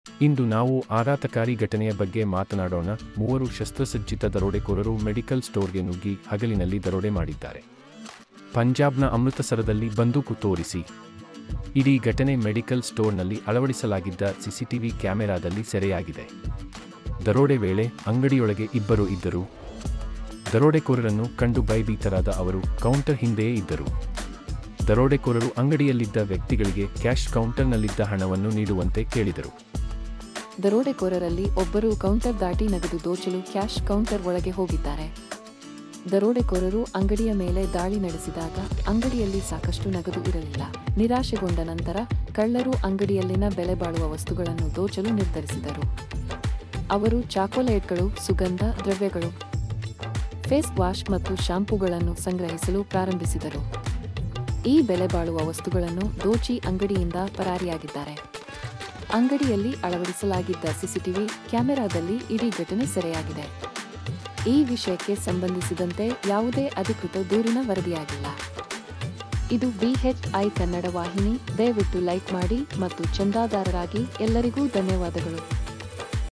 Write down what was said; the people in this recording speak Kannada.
ಇಂದು ನಾವು ಆಘಾತಕಾರಿ ಘಟನೆಯ ಬಗ್ಗೆ ಮಾತನಾಡೋಣ ಮೂವರು ಶಸ್ತ್ರಸಜ್ಜಿತ ದರೋಡೆಕೋರರು ಮೆಡಿಕಲ್ ಸ್ಟೋರ್ಗೆ ನುಗ್ಗಿ ಹಗಲಿನಲ್ಲಿ ದರೋಡೆ ಮಾಡಿದ್ದಾರೆ ಪಂಜಾಬ್ನ ಅಮೃತಸರದಲ್ಲಿ ಬಂದೂಕು ತೋರಿಸಿ ಇಡೀ ಘಟನೆ ಮೆಡಿಕಲ್ ಸ್ಟೋರ್ನಲ್ಲಿ ಅಳವಡಿಸಲಾಗಿದ್ದ ಸಿಸಿಟಿವಿ ಕ್ಯಾಮೆರಾದಲ್ಲಿ ಸೆರೆಯಾಗಿದೆ ದರೋಡೆ ವೇಳೆ ಅಂಗಡಿಯೊಳಗೆ ಇಬ್ಬರು ಇದ್ದರು ದರೋಡೆಕೋರರನ್ನು ಕಂಡು ಭಯಭೀತರಾದ ಅವರು ಕೌಂಟರ್ ಹಿಂದೆಯೇ ಇದ್ದರು ದರೋಡೆಕೋರರು ಅಂಗಡಿಯಲ್ಲಿದ್ದ ವ್ಯಕ್ತಿಗಳಿಗೆ ಕ್ಯಾಶ್ ಕೌಂಟರ್ನಲ್ಲಿದ್ದ ಹಣವನ್ನು ನೀಡುವಂತೆ ಕೇಳಿದರು ದರೋಡೆಕೋರರಲ್ಲಿ ಒಬ್ಬರು ಕೌಂಟರ್ ದಾಟಿ ನಗದು ದೋಚಲು ಕ್ಯಾಶ್ ಕೌಂಟರ್ ಒಳಗೆ ಹೋಗಿದ್ದಾರೆ ದರೋಡೆಕೋರರು ಅಂಗಡಿಯ ಮೇಲೆ ದಾಳಿ ನಡೆಸಿದಾಗ ಅಂಗಡಿಯಲ್ಲಿ ಸಾಕಷ್ಟು ನಗದು ಇರಲಿಲ್ಲ ನಿರಾಶೆಗೊಂಡ ನಂತರ ಕಳ್ಳರು ಅಂಗಡಿಯಲ್ಲಿನ ಬೆಲೆ ಬಾಳುವ ವಸ್ತುಗಳನ್ನು ದೋಚಲು ನಿರ್ಧರಿಸಿದರು ಅವರು ಚಾಕೊಲೇಟ್ಗಳು ಸುಗಂಧ ದ್ರವ್ಯಗಳು ಫೇಸ್ ವಾಶ್ ಮತ್ತು ಶಾಂಪೂಗಳನ್ನು ಸಂಗ್ರಹಿಸಲು ಪ್ರಾರಂಭಿಸಿದರು ಈ ಬೆಲೆ ಬಾಳುವ ವಸ್ತುಗಳನ್ನು ದೋಚಿ ಅಂಗಡಿಯಿಂದ ಪರಾರಿಯಾಗಿದ್ದಾರೆ ಅಂಗಡಿಯಲ್ಲಿ ಅಳವಡಿಸಲಾಗಿದ್ದ ಸಿಸಿಟಿವಿ ಕ್ಯಾಮೆರಾದಲ್ಲಿ ಇಡೀ ಘಟನೆ ಸೆರೆಯಾಗಿದೆ ಈ ವಿಷಯಕ್ಕೆ ಸಂಬಂಧಿಸಿದಂತೆ ಯಾವುದೇ ಅಧಿಕೃತ ದೂರಿನ ವರದಿಯಾಗಿಲ್ಲ ಇದು ಬಿಎಚ್ಐ ಕನ್ನಡ ವಾಹಿನಿ ದಯವಿಟ್ಟು ಲೈಕ್ ಮಾಡಿ ಮತ್ತು ಚಂದಾದಾರರಾಗಿ ಎಲ್ಲರಿಗೂ ಧನ್ಯವಾದಗಳು